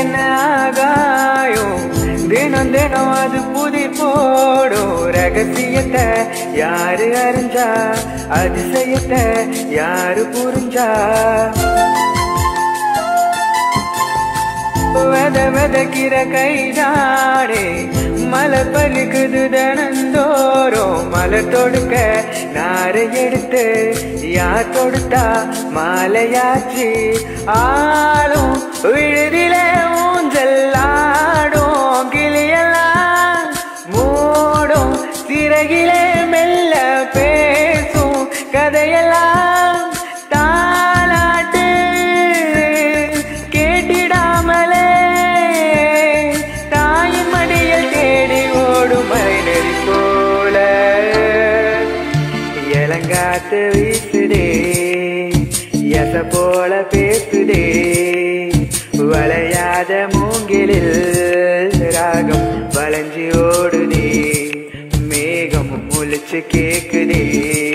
என்ன ஆகாயம் தினம் தினம் அது புதிர் போடும் ரகசியத்தை யாரு அறிஞ்சா அதிசயத்தை யாரு புரிஞ்சா வெத வெதக்கிற கைதானே மலர் பலிக்குது தினந்தோறும் மலர் தொடுக்க நாரை எடுத்து யார் தொடுத்தா மாலையாச்சு ஆளும் விழுதில ஊஞ்சல் ஆடும் கிளியெல்லாம் மூடும் சிறகிலே மெல்ல பேசும் கதையெல்லாம் தாலாட்டு கேட்டிடாமலே தாயின் மடியில் தேடி ஓடும் மறைநெறி போல இளங்காத்து வீசுதே எச போல பேசுதே வளையாத மூங்கிலில் ராகம் வளைஞ்சி ஓடுதே மேகம் முழிச்சு கேக்குதே